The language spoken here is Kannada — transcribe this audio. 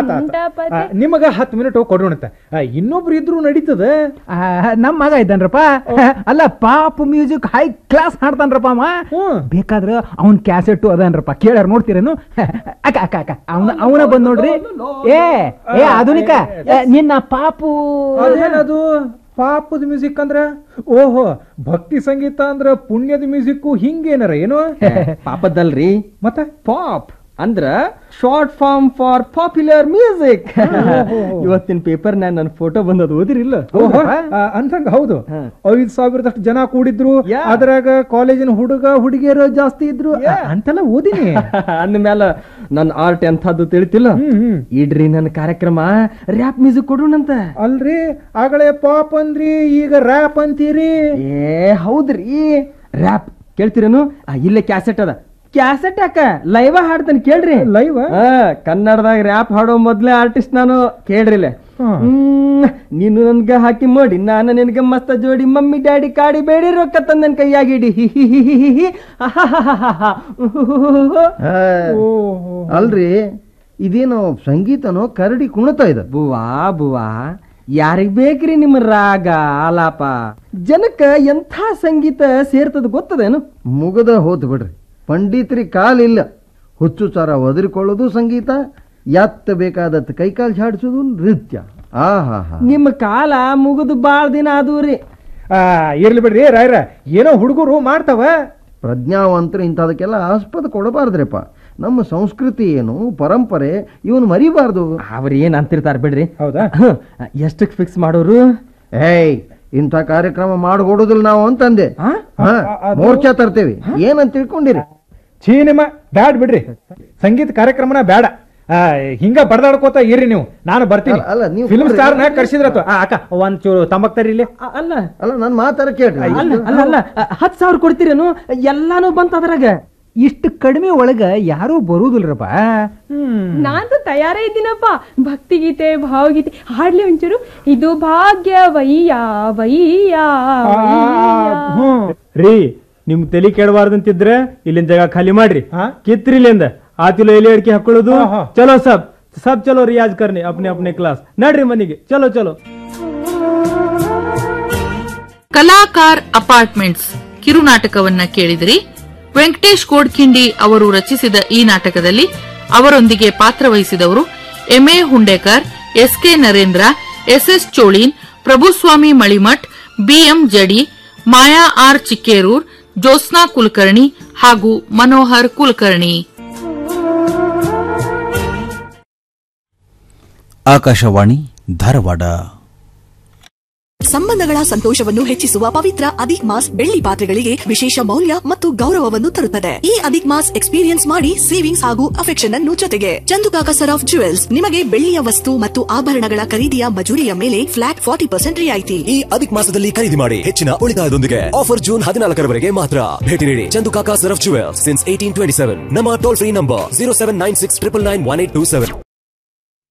ಆತ ಮಂಟಪದ ನಿಮಗ ಹತ್ತು ಮಿನಿಟ್ ಕೊಡೋಣಂತ ಇನ್ನೊಬ್ರು ಇದ್ರು ನಡೀತದ ಆ, ನಮ್ ಮಗ ಇದ್ದಾನ್ರಪ್ಪ ಅಲ್ಲ ಪಾಪ್ ಮ್ಯೂಸಿಕ್ ಹೈ ಕ್ಲಾಸ್ ಹಾಡ್ತಾನ್ರಪ್ಪ ಅವ ಹ್ಮ್. ಬೇಕಾದ್ರ ಅವ್ನ್ ಕ್ಯಾಸೆಟ್ ಅದನ್ರಪ್ಪ ಕೇಳ್ಯಾರ ನೋಡ್ತೀರೇನು ಅಕ್ಕ ಅಕ್ಕ ಅಕ್ಕ ಅವನ ಅವನ ಬಂದ್ ನೋಡ್ರಿ ಏ ಏ ಆಧುನಿಕ ಏ, ನಿನ್ನ ಪಾಪು ಅದೇನದು ಪಾಪದ ಮ್ಯೂಸಿಕ್ ಅಂದ್ರ ಓಹೋ ಭಕ್ತಿ ಸಂಗೀತ ಅಂದ್ರ ಪುಣ್ಯದ ಮ್ಯೂಸಿಕ್ ಹಿಂಗೇನಾರ ಏನು ಪಾಪದಲ್ರಿ ಮತ್ತೆ ಪಾಪ್ ಅಂದ್ರ short form for popular music ಇವತ್ತಿನ ಪೇಪರ್ ನಾನ್ ನನ್ನ ಫೋಟೋ ಬಂದದ ಓದಿರಿಲ್ಲ ಓಹೋ ಆ, ಅಂದಂಗ ಹೌದು ಹಾ. ಐದ್ ಸಾವಿರದಷ್ಟು ಜನ ಕೂಡಿದ್ರು ಯಾ. ಅದ್ರಾಗ ಕಾಲೇಜಿನ ಹುಡುಗ ಹುಡುಗಿಯರು ಜಾಸ್ತಿ ಇದ್ರು ಆ, ಅಂತೆಲ್ಲ ಓದಿನಿ ಅಂದ್ಮೇಲೆ ನನ್ನ ಆರ್ಟ್ ಎಂಥದ್ದು ತಿಳಿತಿಲ್ಲ ಹ್ಮ್ ಹ್ಮ್ ಇಡ್ರಿ ನನ್ನ ಕಾರ್ಯಕ್ರಮ ರ್ಯಾಪ್ ಮ್ಯೂಸಿಕ್ ಕೊಡೋಣಂತ ಅಲ್ರಿ ಆಗಲೇ ಪಾಪ್ ಅಂದ್ರಿ ಈಗ ರ್ಯಾಪ್ ಅಂತೀರಿ ಏ ಹೌದ್ರಿ ರ್ಯಾಪ್ ಕೇಳ್ತೀರೇನು ಆ, ಇಲ್ಲೇ ಕ್ಯಾಸೆಟ್ ಅದ ಕ್ಯಾಸೆಟ್ ಯಾಕ ಲೈವ ಹಾಡ್ತಾನೆ ಕೇಳ್ರಿ ಲೈವ್ ಆ, ಕನ್ನಡದಾಗ ರ್ಯಾಪ್ ಹಾಡೋ ಮೊದ್ಲೇ ಆರ್ಟಿಸ್ಟ್ ನಾನು ಕೇಳ್ರಿಲೆ ಹ್ಮ್. ಹ್ಮ್, ನೀನು ನನ್ಗ ಹಾಕಿ ಮಾಡಿ ನಾನು ನಿನಗೆ ಮಸ್ತ ಜೋಡಿ ಮಮ್ಮಿ ಡ್ಯಾಡಿ ಕಾಡಿ ಬೇಡಿ ರೊಕ್ಕ ತಂದ್ ನನ್ ಕೈಯಾಗಿಡಿ ಹಿ ಹಿ ಹಿ ಹಿ ಹಿ ಹಿ. ಅಹಹಹಹಹ. ಉಹುಹುಹುಹು. ಓಹೋ ಅಲ್ರಿ ಇದೇನು ಸಂಗೀತನೋ ಕರಡಿ ಕುಣಿತ ಇದೆ ಬುವಾ ಬುವಾ ಯಾರಿಗ್ ಬೇಕ್ರಿ ನಿಮ್ಮ ರಾಗ ಆಲಾಪ ಜನಕ್ಕ ಎಂಥ ಸಂಗೀತ ಸೇರ್ತದ ಗೊತ್ತದೇನು ಮುಗದ ಹೋತ್ ಬಿಡ್ರಿ ಪಂಡಿತರಿ ಕಾಲಿಲ್ಲ ಹುಚ್ಚು ಚಾರ ಒದರಿಕೊಳ್ಳೋದು ಸಂಗೀತ ಎತ್ತ ಬೇಕಾದತ್ ಕೈಕಾಲು ಝಾಡಿಸೋದು ನೃತ್ಯ ಆ ಹಾ ಹಾ ನಿಮ್ಮ ಕಾಲ ಮುಗಿದು ಬಾಳ್ ದಿನ ಆದೂರಿ ಆ, ಇರ್ಲಿ ಬಿಡ್ರಿ ರಾಯ್ರ ಏನೋ ಹುಡುಗರು ಮಾಡ್ತಾವ ಪ್ರಜ್ಞಾವಂತರು ಇಂಥದಕ್ಕೆಲ್ಲ ಆಸ್ಪದ ಕೊಡಬಾರ್ದ್ರಿಪ್ಪ ನಮ್ಮ ಸಂಸ್ಕೃತಿ ಏನು ಪರಂಪರೆ ಇವನು ಮರಿಬಾರ್ದು ಅವ್ರ ಏನ್ ಅಂತಿರ್ತಾರ ಬಿಡ್ರಿ ಹೌದಾ ಹ್ಮ್, ಎಷ್ಟಕ್ ಫಿಕ್ಸ್ ಮಾಡೋರು ಏಯ್ ಇಂಥ ಕಾರ್ಯಕ್ರಮ ಮಾಡ್ಕೊಡೋದಿಲ್ಲ ನಾವು ಅಂತಂದೆ ಆ? ಹಾ, ಅ- ಅದು- ಮೋರ್ಚಾ ತರ್ತೇವಿ ಏನಂತ ತಿಳ್ಕೊಂಡಿರಿ ಛೀ ನಿಮ್ಮ ಬ್ಯಾಡ್ ಬಿಡ್ರಿ ಸಂಗೀತ ಕಾರ್ಯಕ್ರಮನ ಬೇಡ ಆ, ಹಿಂಗ ಬಡದಾಡ್ಕೋತ ಇರ್ರಿ ನೀವು ನಾನು ಬರ್ತೀನಿ ಅಲ್ಲ, ಅಲ್ಲ, ನೀವು ಫಿಲ್ಮ್ ಕೊಡ್ರಿ. ಸ್ಟಾರ್ ನ ಕರ್ಸಿದ್ರತ್ತು ಆ, ಅಕ್ಕ ಒಂಚೂರು ತಂಬಕ್ ತರಿ ಇಲ್ಲಿ ಅ- ಅಲ್ಲ ಅಲ್ಲ ನನ್ನ ಮಾತಾರ ಕೇಳ್ರಿ ಅಲ್ಲ ಅಲ್ಲ ಅಲ್ಲ ಹತ್ ಸಾವಿರ ಕೊಡ್ತೀರೇನು ಎಲ್ಲಾನು ಬಂತ ಅದ್ರಾಗ ಇಷ್ಟು ಕಡಿಮೆ ಒಳಗ ಯಾರೂ ಬರುವುದಿಲ್ರಪ್ಪ ಹ್ಮ್ ನಾನಂತೂ ತಯಾರೇ ಇದ್ದೀನಪ್ಪ ಭಕ್ತಿಗೀತೆ ಭಾವಗೀತೆ ಹಾಡ್ಲಿ ಒಂಚೂರು ಇದು ಭಾಗ್ಯ ವಯ್ಯ ವಯ್ಯ ವಯ್ಯ. ಹ್ಮ್ ರೀ ನಿಮ್ ತಲೆ ಕೆಡಬಾರ್ದಂತಿದ್ರೆ ಇಲ್ಲಿಂದ ಜಾಗ ಖಾಲಿ ಮಾಡ್ರಿ ಹಾ? ಕಿತ್ರಿ ಇಲ್ಲಿಂದ ಆತಿಲು ಎಲೆ ಅಡಿಕೆ ಹಾಕೊಳ್ಳೋದು ಹಾ, ಹಾ. ಚಲೋ ಸಬ್ ಸಬ್ ಚಲೋ ರಿಯಾಜ್ ಕರ್ನಿ ಅಪ್ನೆ ಅಪ್ನೆ ಕ್ಲಾಸ್ ನಡ್ರಿ ಮನೆಗೆ ಚಲೋ ಚಲೋ ಕಲಾಕಾರ್ ಅಪಾರ್ಟ್ಮೆಂಟ್ಸ್ ಕಿರುನಾಟಕವನ್ನ ಕೇಳಿದಿರಿ ವೆಂಕಟೇಶ್ ಕೋಡ್ಖಿಂಡಿ ಅವರು ರಚಿಸಿದ ಈ ನಾಟಕದಲ್ಲಿ ಅವರೊಂದಿಗೆ ಪಾತ್ರವಹಿಸಿದವರು MA Hundekar SK Narendra SS Cholin Prabhuswamy Malimath BM Jadi Maya R Chikkerur Jyotsna Kulkarni ಹಾಗೂ ಮನೋಹರ್ ಕುಲಕರ್ಣಿ ಆಕಾಶವಾಣಿ ಧಾರವಾಡ ಸಂಬಂಧಗಳ ಸಂತೋಷವನ್ನು ಹೆಚ್ಚಿಸುವ ಪವಿತ್ರ ಅದಿಕ್ ಮಾಸ್ ಬೆಳ್ಳಿ ಪಾತ್ರೆಗಳಿಗೆ ವಿಶೇಷ ಮೌಲ್ಯ ಮತ್ತು ಗೌರವವನ್ನು ತರುತ್ತದೆ ಈ ಅದಿಕ್ ಮಾಸ್ ಎಕ್ಸ್ಪೀರಿಯನ್ಸ್ ಮಾಡಿ ಸೇವಿಂಗ್ಸ್ ಹಾಗೂ ಅಫೆಕ್ಷನ್ ಅನ್ನು ಜೊತೆಗೆ ಚಂದುಕಾಕ ಸರ್ ಆಫ್ ಜುವೆಲ್ಸ್ ನಿಮಗೆ ಬೆಳ್ಳಿಯ ವಸ್ತು ಮತ್ತು ಆಭರಣಗಳ ಖರೀದಿಯ ಮಜೂರಿಯ ಮೇಲೆ ಫ್ಲಾಟ್ ಫಾರ್ಟಿ ಪರ್ಸೆಂಟ್ ರಿಯಾಯಿತಿ ಈ ಅಧಿಕ ಮಾಸದಲ್ಲಿ ಖರೀದಿ ಮಾಡಿ ಹೆಚ್ಚಿನ ಉಳಿತಾಯದೊಂದಿಗೆ ಆಫರ್ ಜೂನ್ ಹದಿನಾಲ್ಕರವರೆಗೆ ಮಾತ್ರ ಭೇಟಿ ನೀಡಿ Chandukaka Saraf jewel since eighteen twenty seven ನಮ್ಮ toll free number zero seven nine six triple nine one eight two seven